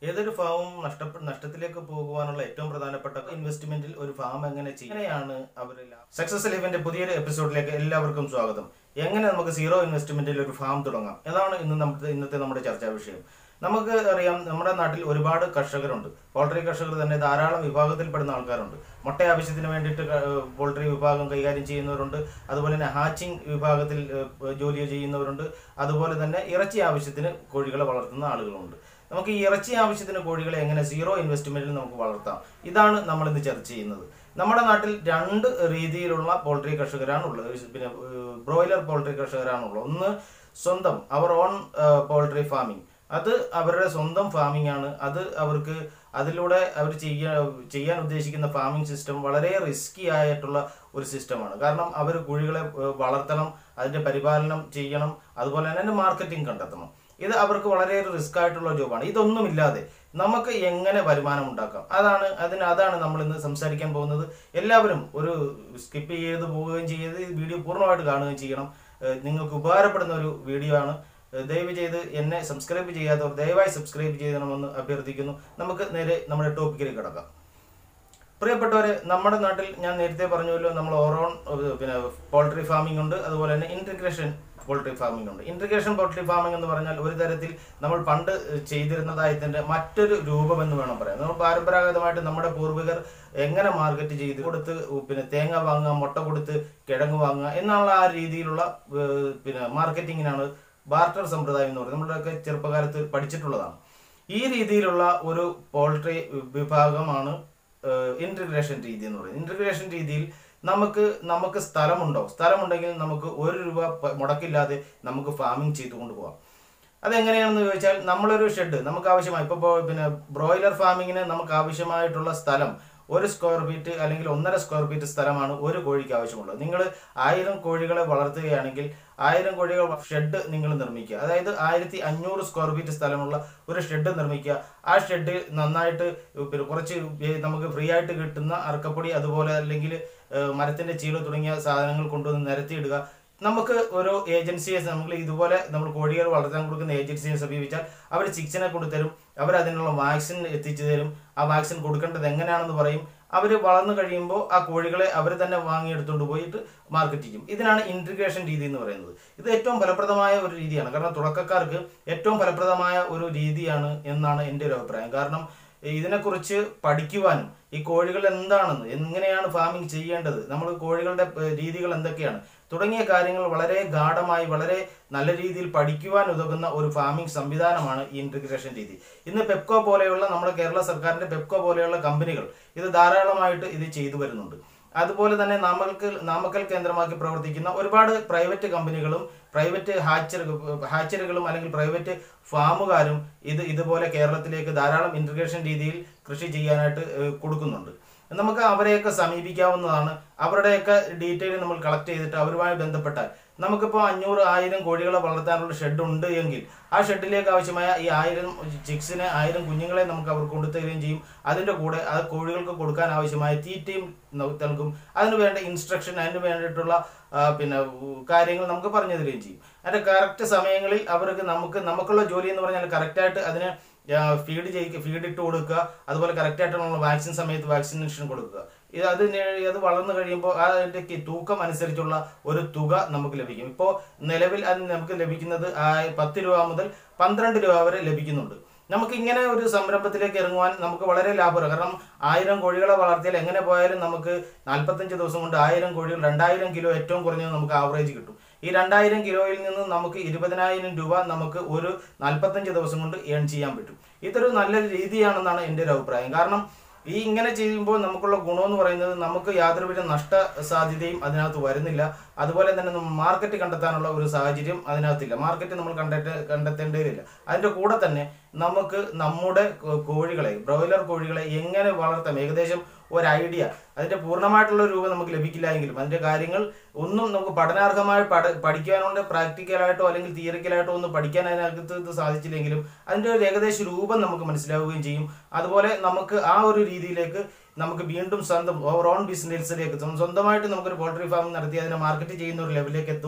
ഏതൊരു ഫാമും നഷ്ടപ്പെ നഷ്ടത്തിലേക്ക് പോകുവാനുള്ള ഏറ്റവും പ്രധാനപ്പെട്ട ഇൻവെസ്റ്റ്മെന്റിൽ ഒരു ഫാം എങ്ങനെ ചെയ്യും എങ്ങനെയാണ് അവർ സക്സസ് ലൈഫിന്റെ പുതിയൊരു എപ്പിസോഡിലേക്ക് എല്ലാവർക്കും സ്വാഗതം എങ്ങനെ നമുക്ക് സീറോ ഇൻവെസ്റ്റ്മെന്റിൽ ഒരു ഫാം തുടങ്ങാം എന്നാണ് ഇന്ന് നമ്മുടെ ഇന്നത്തെ നമ്മുടെ ചർച്ചാ വിഷയം നമുക്ക് അറിയാം നമ്മുടെ നാട്ടിൽ ഒരുപാട് കർഷകരുണ്ട് പോൾട്രി കർഷകർ തന്നെ ധാരാളം വിഭാഗത്തിൽപ്പെടുന്ന ആൾക്കാരുണ്ട് മുട്ട ആവശ്യത്തിന് വേണ്ടിയിട്ട് ക- പോൾട്രി വിഭാഗം കൈകാര്യം ചെയ്യുന്നവരുണ്ട് അതുപോലെ തന്നെ ഹാച്ചിങ് വിഭാഗത്തിൽ ഏഹ്, ജോലി ചെയ്യുന്നവരുണ്ട് അതുപോലെ തന്നെ ഇറച്ചി ആവശ്യത്തിന് കോഴികളെ വളർത്തുന്ന ആളുകളുണ്ട് നമുക്ക് ഈ ഇറച്ചി ആവശ്യത്തിന് കോഴികളെ എങ്ങനെ സീറോ ഇൻവെസ്റ്റ്മെന്റിൽ നമുക്ക് വളർത്താം ഇതാണ് നമ്മൾ ഇന്ന് ചർച്ച ചെയ്യുന്നത് നമ്മുടെ നാട്ടിൽ രണ്ട് രീതിയിലുള്ള പോൾട്രി കർഷകരാണ് ഉള്ളത് പിന്നെ ബ്രോയിലർ പോൾട്രി കർഷകരാണുള്ളത് ഒന്ന് സ്വന്തം അവർ ഓൺ പോൾട്രി ഫാമിംഗ് അത് അവരുടെ സ്വന്തം ഫാമിംഗ് ആണ് അത് അവർക്ക് അതിലൂടെ അവർ ചെയ്യാൻ ചെയ്യാൻ ഉദ്ദേശിക്കുന്ന ഫാമിംഗ് സിസ്റ്റം വളരെ റിസ്കി ആയിട്ടുള്ള ഒരു സിസ്റ്റമാണ് കാരണം അവർ കോഴികളെ ഏഹ്, വളർത്തണം അതിന്റെ പരിപാലനം ചെയ്യണം അതുപോലെ തന്നെ അതിന്റെ മാർക്കറ്റിംഗ് കണ്ടെത്തണം ഇത് അവർക്ക് വളരെ റിസ്ക് ആയിട്ടുള്ള ജോബാണ് ഇതൊന്നുമില്ലാതെ നമുക്ക് എങ്ങനെ വരുമാനം ഉണ്ടാക്കാം അതാണ് അതിന് അതാണ് നമ്മൾ ഇന്ന് സംസാരിക്കാൻ പോകുന്നത് എല്ലാവരും ഒരു സ്കിപ്പ് ചെയ്ത് പോവുകയും ചെയ്ത് ഈ വീഡിയോ പൂർണ്ണമായിട്ട് കാണുകയും ചെയ്യണം ഏഹ് നിങ്ങൾക്ക് ഉപകാരപ്പെടുന്ന ഒരു വീഡിയോ ആണ് ഏഹ് ദയവ് ചെയ്ത് എന്നെ സബ്സ്ക്രൈബ് ചെയ്യാത്തവർ ദയവായി സബ്സ്ക്രൈബ് ചെയ്യണമെന്ന് അഭ്യർത്ഥിക്കുന്നു നമുക്ക് നേരെ നമ്മുടെ ടോപ്പിക്കിലേക്ക് കിടക്കാം പ്രിയപ്പെട്ടവരെ നമ്മുടെ നാട്ടിൽ ഞാൻ നേരത്തെ പറഞ്ഞല്ലോ നമ്മൾ ഓറോൺ ഏഹ് പിന്നെ പോൾട്രി ഫാമിംഗ് ഉണ്ട് അതുപോലെ തന്നെ ഇന്റഗ്രേഷൻ പോൾട്രി ഫാമിംഗ് ഉണ്ട് ഇന്റഗ്രേഷൻ പോൾട്രി ഫാമിംഗ് എന്ന് പറഞ്ഞാൽ ഒരു തരത്തിൽ നമ്മൾ പണ്ട് ചെയ്തിരുന്നതായതിന്റെ മറ്റൊരു രൂപം എന്ന് വേണം പറയാം നമ്മൾ പരമ്പരാഗതമായിട്ട് നമ്മുടെ പൂർവികർ എങ്ങനെ മാർക്കറ്റ് ചെയ്ത് കൊടുത്ത് പിന്നെ തേങ്ങ വാങ്ങുക മുട്ട കൊടുത്ത് കിഴങ്ങ് വാങ്ങുക എന്നുള്ള ആ രീതിയിലുള്ള ഏഹ് പിന്നെ മാർക്കറ്റിങ്ങിനാണ് ബാർട്ടർ സമ്പ്രദായം എന്ന് പറയുന്നത് നമ്മുടെയൊക്കെ ചെറുപ്പകാലത്ത് പഠിച്ചിട്ടുള്ളതാണ് ഈ രീതിയിലുള്ള ഒരു പോൾട്രി വിഭാഗമാണ് ഇന്റഗ്രേഷൻ രീതി എന്ന് പറയുന്നത് ഇന്റഗ്രേഷൻ രീതിയിൽ നമുക്ക് നമുക്ക് സ്ഥലമുണ്ടോ സ്ഥലമുണ്ടെങ്കിൽ നമുക്ക് ഒരു രൂപ പ- മുടക്കില്ലാതെ നമുക്ക് ഫാമിംഗ് ചെയ്തുകൊണ്ട് പോകാം അതെങ്ങനെയാണെന്ന് ചോദിച്ചാൽ നമ്മളൊരു ഷെഡ് നമുക്ക് ആവശ്യമായി ഇപ്പോൾ പിന്നെ ബ്രോയിലർ ഫാമിങ്ങിന് നമുക്ക് ആവശ്യമായിട്ടുള്ള സ്ഥലം ഒരു സ്ക്വയർ ഫീറ്റ് അല്ലെങ്കിൽ ഒന്നര സ്ക്വയർ ഫീറ്റ് സ്ഥലമാണ് ഒരു കോഴിക്ക് ആവശ്യമുള്ളത് നിങ്ങൾ ആയിരം കോഴികളെ വളർത്തുകയാണെങ്കിൽ ആയിരം കോഴികൾ ഷെഡ് നിങ്ങൾ നിർമ്മിക്കുക അതായത് ആയിരത്തി അഞ്ഞൂറ് സ്ക്വയർ ഫീറ്റ് സ്ഥലമുള്ള ഒരു ഷെഡ് നിർമ്മിക്കുക ആ ഷെഡ് നന്നായിട്ട് പിന്നെ കുറച്ച് ഏ- നമുക്ക് ഫ്രീ ആയിട്ട് കിട്ടുന്ന അറക്കപ്പൊടി അതുപോലെ അല്ലെങ്കിൽ ഏഹ്, മരത്തിന്റെ ചീള് തുടങ്ങിയ സാധനങ്ങൾ കൊണ്ടുവന്ന് നിരത്തിയിടുക നമുക്ക് ഓരോ ഏജൻസിയെ നമ്മൾ ഇതുപോലെ നമ്മൾ കോഴികൾ വളർത്താൻ കൊടുക്കുന്ന ഏജൻസിയെ സമീപിച്ചാൽ അവർ ചിക്സിനെ കൊടുത്തരും അവർ അതിനുള്ള വാക്സിൻ എത്തിച്ചു തരും ആ വാക്സിൻ കൊടുക്കേണ്ടത് എങ്ങനെയാണെന്ന് പറയും അവർ വളർന്നു കഴിയുമ്പോൾ ആ കോഴികളെ അവർ തന്നെ വാങ്ങിയെടുത്തുകൊണ്ട് പോയിട്ട് മാർക്കറ്റ് ചെയ്യും ഇതിനാണ് ഇൻറ്റിഗ്രേഷൻ രീതി എന്ന് പറയുന്നത് ഇത് ഏറ്റവും ഫലപ്രദമായ ഒരു രീതിയാണ് കാരണം തുടക്കക്കാർക്ക് ഏറ്റവും ഫലപ്രദമായ ഒരു രീതിയാണ് എന്നാണ് എൻ്റെ ഒരു അഭിപ്രായം കാരണം ഇതിനെക്കുറിച്ച് പഠിക്കുവാനും ഈ കോഴികൾ എന്താണെന്ന് എങ്ങനെയാണ് ഫാമിംഗ് ചെയ്യേണ്ടത് നമ്മൾ കോഴികളുടെ ഏഹ്, രീതികൾ എന്തൊക്കെയാണ് തുടങ്ങിയ കാര്യങ്ങൾ വളരെ ഗാഠമായി വളരെ നല്ല രീതിയിൽ പഠിക്കുവാൻ ഉതകുന്ന ഒരു ഫാമിംഗ് സംവിധാനമാണ് ഈ ഇന്റഗ്രേഷൻ രീതി ഇന്ന് പെപ്കോ പോലെയുള്ള നമ്മുടെ കേരള സർക്കാരിന്റെ പെപ്കോ പോലെയുള്ള കമ്പനികൾ ഇത് ധാരാളമായിട്ട് ഇത് ചെയ്തു വരുന്നുണ്ട് അതുപോലെ തന്നെ നാമക്കൽ നാമക്കൽ കേന്ദ്രമാക്കി പ്രവർത്തിക്കുന്ന ഒരുപാട് പ്രൈവറ്റ് കമ്പനികളും പ്രൈവറ്റ് ഹാച്ചർ ഹാച്ചറുകളും അല്ലെങ്കിൽ പ്രൈവറ്റ് ഫാമുകാരും ഇത് ഇതുപോലെ കേരളത്തിലേക്ക് ധാരാളം ഇന്റഗ്രേഷൻ രീതിയിൽ കൃഷി ചെയ്യാനായിട്ട് ഏഹ്, കൊടുക്കുന്നുണ്ട് നമുക്ക് അവരെയൊക്കെ സമീപിക്കാവുന്നതാണ് അവരുടെയൊക്കെ ഡീറ്റെയിൽ നമ്മൾ കളക്ട് ചെയ്തിട്ട് അവരുമായി ബന്ധപ്പെട്ടാൽ നമുക്കിപ്പോൾ അഞ്ഞൂറ് ആയിരം കോഴികളെ വളർത്താനുള്ള ഷെഡ് ഉണ്ട് എങ്കിൽ ആ ഷെഡിലേക്ക് ആവശ്യമായ ഈ ആയിരം ചിക്സിനെ ആയിരം കുഞ്ഞുങ്ങളെ നമുക്ക് അവർക്ക് കൊണ്ടുതരികയും ചെയ്യും അതിൻ്റെ കൂടെ ആ കോഴികൾക്ക് കൊടുക്കാൻ ആവശ്യമായ തീറ്റയും ന- നൽകും അതിന് വേണ്ട ഇൻസ്ട്രക്ഷൻ അതിന് വേണ്ടിയിട്ടുള്ള ആ, പിന്നെ ഉ, കാര്യങ്ങൾ നമുക്ക് പറഞ്ഞു തരികയും ചെയ്യും അതിൻ്റെ കറക്റ്റ് സമയങ്ങളിൽ അവർക്ക് നമുക്ക് നമുക്കുള്ള ജോലി എന്ന് പറഞ്ഞാൽ കറക്റ്റായിട്ട് അതിന് ഫീഡ് ചെയ്യിക്കുക ഫീഡ് ഇട്ട് കൊടുക്കുക അതുപോലെ കറക്റ്റ് ആയിട്ടുള്ള വാക്സിൻ സമയത്ത് വാക്സിനേഷൻ കൊടുക്കുക ഇത് അത് നെ- അത് വളർന്നു കഴിയുമ്പോൾ അതിന്റെ കി- തൂക്കം അനുസരിച്ചുള്ള ഒരു തുക നമുക്ക് ലഭിക്കും ഇപ്പോൾ നിലവിൽ അത് നമുക്ക് ലഭിക്കുന്നത് ആ പത്ത് രൂപ മുതൽ പന്ത്രണ്ട് രൂപ വരെ ലഭിക്കുന്നുണ്ട് നമുക്ക് ഇങ്ങനെ ഒരു സംരംഭത്തിലേക്ക് ഇറങ്ങുവാൻ നമുക്ക് വളരെ ലാഭകരം കാരണം ആയിരം കോഴികളെ വളർത്തിയാൽ എങ്ങനെ പോയാലും നമുക്ക് നാൽപ്പത്തഞ്ച് ദിവസം കൊണ്ട് ആയിരം കോഴികൾ രണ്ടായിരം കിലോ ഏറ്റവും കുറഞ്ഞത് നമുക്ക് ആവറേജ് കിട്ടും ഈ രണ്ടായിരം കിലോയിൽ നിന്ന് നമുക്ക് ഇരുപതിനായിരം രൂപ നമുക്ക് ഒരു നാൽപ്പത്തഞ്ച് ദിവസം കൊണ്ട് ഏൺ ചെയ്യാൻ പറ്റും ഇതൊരു നല്ല രീതിയാണെന്നാണ് എൻ്റെ ഒരു അഭിപ്രായം കാരണം ഈ ഇങ്ങനെ ചെയ്യുമ്പോൾ നമുക്കുള്ള ഗുണമെന്ന് പറയുന്നത് നമുക്ക് യാതൊരുവിധ നഷ്ട സാധ്യതയും അതിനകത്ത് വരുന്നില്ല അതുപോലെ തന്നെ നമ്മൾ മാർക്കറ്റ് കണ്ടെത്താനുള്ള ഒരു സാഹചര്യം അതിനകത്തില്ല മാർക്കറ്റ് നമ്മൾ കണ്ടെത്ത കണ്ടെത്തേണ്ടതില്ല അതിൻ്റെ കൂടെ തന്നെ നമുക്ക് നമ്മുടെ കോ- കോഴികളെ ബ്രോയിലർ കോഴികളെ എങ്ങനെ വളർത്താം ഏകദേശം ഒരു ഐഡിയ അതിന്റെ പൂർണ്ണമായിട്ടുള്ള ഒരു രൂപം നമുക്ക് ലഭിക്കില്ല എങ്കിലും അതിന്റെ കാര്യങ്ങൾ ഒന്നും നമുക്ക് പഠനാർഹമായി പഠ പഠിക്കാനുണ്ട് പ്രാക്ടിക്കലായിട്ടോ അല്ലെങ്കിൽ തിയറിക്കലായിട്ടോ ഒന്നും പഠിക്കാൻ അതിനകത്ത് ഇത് സാധിച്ചില്ലെങ്കിലും അതിന്റെ ഒരു ഏകദേശ രൂപം നമുക്ക് മനസ്സിലാവുകയും ചെയ്യും അതുപോലെ നമുക്ക് ആ ഒരു രീതിയിലേക്ക് നമുക്ക് വീണ്ടും സ്വന്തം ഓവർ ഓൺ ബിസിനസ്സിലേക്ക് സ്വന്തമായിട്ട് നമുക്കൊരു പോൾട്രി ഫാം നടത്തി അതിനെ മാർക്കറ്റ് ചെയ്യുന്ന ഒരു ലെവലിലേക്ക് എത്തുവാൻ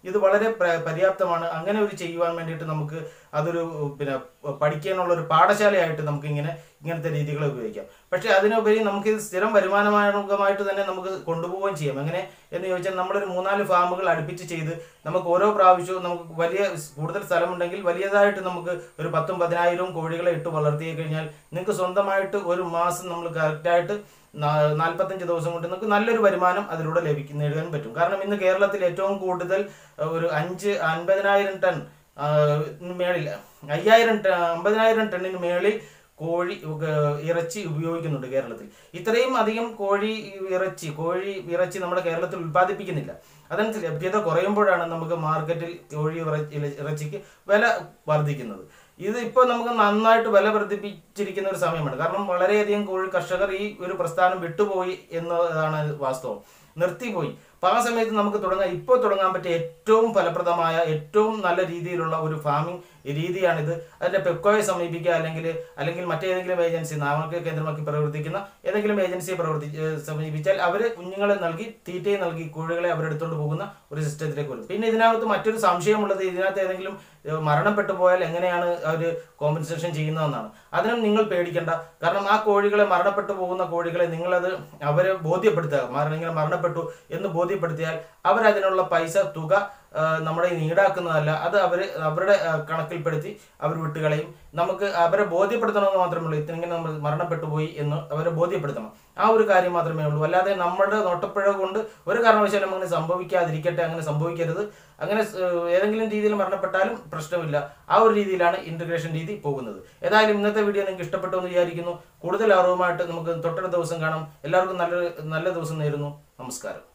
ഇത് വളരെ പ്ര- പര്യാപ്തമാണ് അങ്ങനെ ഒരു ചെയ്യുവാൻ വേണ്ടിയിട്ട് നമുക്ക് അതൊരു പിന്നെ പഠിക്കാനുള്ള ഒരു പാഠശാലയായിട്ട് നമുക്ക് ഇങ്ങനെ ഇങ്ങനത്തെ രീതികൾ ഉപയോഗിക്കാം പക്ഷേ അതിനുപരി നമുക്ക് ഇത് സ്ഥിരം വരുമാനമാർഗമായിട്ട് തന്നെ നമുക്ക് കൊണ്ടുപോവുകയും ചെയ്യാം എങ്ങനെ എന്ന് ചോദിച്ചാൽ നമ്മളൊരു മൂന്നാല് ഫാമുകൾ അടുപ്പിച്ച് ചെയ്ത് നമുക്ക് ഓരോ പ്രാവശ്യവും നമുക്ക് വലിയ കൂടുതൽ സ്ഥലമുണ്ടെങ്കിൽ വലിയതായിട്ട് നമുക്ക് ഒരു പത്തും പതിനായിരവും കോഴികളെ ഇട്ട് വളർത്തി കഴിഞ്ഞാൽ നിങ്ങൾക്ക് സ്വന്തമായിട്ട് ഒരു മാസം നമ്മൾ കറക്റ്റായിട്ട് നാൽപ്പത്തഞ്ച് ദിവസം കൊണ്ട് നിങ്ങൾക്ക് നല്ലൊരു വരുമാനം അതിലൂടെ ലഭിക്കും നേടാൻ പറ്റും കാരണം ഇന്ന് കേരളത്തിൽ ഏറ്റവും കൂടുതൽ അഹ്, ഒരു അഞ്ച് അൻപതിനായിരം ടൺ ആ, മേളിൽ അയ്യായിരം ടൺ അമ്പതിനായിരം ടണ്ണിന് മേളിൽ കോഴി ഉക- ഇറച്ചി ഉപയോഗിക്കുന്നുണ്ട് കേരളത്തിൽ ഇത്രയും അധികം കോഴി ഇറച്ചി കോഴി ഇറച്ചി നമ്മുടെ കേരളത്തിൽ ഉൽപ്പാദിപ്പിക്കുന്നില്ല അതനുസരിച്ച് ലഭ്യത കുറയുമ്പോഴാണ് നമുക്ക് മാർക്കറ്റിൽ കോഴി ഇറച്ചി- ഇറച്ചിക്ക് വില വർദ്ധിക്കുന്നത് ഇത് ഇപ്പോൾ നമുക്ക് നന്നായിട്ട് വില വർദ്ധിപ്പിച്ചിരിക്കുന്ന ഒരു സമയമാണ് കാരണം വളരെയധികം കോഴി കർഷകർ ഈ ഒരു പ്രസ്ഥാനം വിട്ടുപോയി എന്നതാണ് വാസ്തവം നിർത്തിപ്പോയി അപ്പോൾ ആ സമയത്ത് നമുക്ക് തുടങ്ങാൻ ഇപ്പോൾ തുടങ്ങാൻ പറ്റിയ ഏറ്റവും ഫലപ്രദമായ ഏറ്റവും നല്ല രീതിയിലുള്ള ഒരു ഫാമിംഗ് രീതിയാണിത് അതിൻ്റെ പെപ്കോയെ സമീപിക്കുക അല്ലെങ്കിൽ അല്ലെങ്കിൽ മറ്റേതെങ്കിലും ഏജൻസി നാമക്ക് കേന്ദ്രമാക്കി പ്രവർത്തിക്കുന്ന ഏതെങ്കിലും ഏജൻസിയെ പ്രവർത്തി ഏഹ് സമീപിച്ചാൽ അവർ കുഞ്ഞുങ്ങളെ നൽകി തീറ്റയെ നൽകി കോഴികളെ അവരെടുത്തുകൊണ്ട് പോകുന്ന ഒരു സിസ്റ്റത്തിലേക്ക് വരും പിന്നെ ഇതിനകത്ത് മറ്റൊരു സംശയമുള്ളത് ഇതിനകത്ത് ഏതെങ്കിലും ഏഹ് മരണപ്പെട്ടു പോയാൽ എങ്ങനെയാണ് അവർ കോമ്പൻസേഷൻ ചെയ്യുന്നതെന്നാണ് അതിനും നിങ്ങൾ പേടിക്കേണ്ട കാരണം ആ കോഴികളെ മരണപ്പെട്ടു പോകുന്ന കോഴികളെ നിങ്ങളത് അവരെ ബോധ്യപ്പെടുത്തുക മരണം ഇങ്ങനെ മരണപ്പെട്ടു എന്ന് ബോധ്യപ്പെടുത്തിയാൽ അവരതിനുള്ള പൈസ തുക ആ, നമ്മുടെ ഈ ഈടാക്കുന്നതല്ല അത് അവർ അവരുടെ ആ, കണക്കിൽപ്പെടുത്തി അവർ വിട്ടുകളയും നമുക്ക് അവരെ ബോധ്യപ്പെടുത്തണമെന്ന് മാത്രമേ ഉള്ളൂ ഇങ്ങനെ നമ്മൾ മരണപ്പെട്ടു പോയി എന്ന് അവരെ ബോധ്യപ്പെടുത്തണം ആ ഒരു കാര്യം മാത്രമേ ഉള്ളൂ അല്ലാതെ നമ്മുടെ നോട്ടപ്പിഴ കൊണ്ട് ഒരു കാരണവശാലും അങ്ങനെ സംഭവിക്കാതിരിക്കട്ടെ അങ്ങനെ സംഭവിക്കരുത് അങ്ങനെ സ്- ഏതെങ്കിലും രീതിയിൽ മരണപ്പെട്ടാലും പ്രശ്നമില്ല ആ ഒരു രീതിയിലാണ് ഇന്റഗ്രേഷൻ രീതി പോകുന്നത് ഏതായാലും ഇന്നത്തെ വീഡിയോ നിങ്ങൾക്ക് ഇഷ്ടപ്പെട്ടു എന്ന് വിചാരിക്കുന്നു കൂടുതൽ അറിവുമായിട്ട് നമുക്ക് തൊട്ടടുത്ത ദിവസം കാണാം എല്ലാവർക്കും നല്ലൊരു നല്ല ദിവസം നേരുന്നു നമസ്കാരം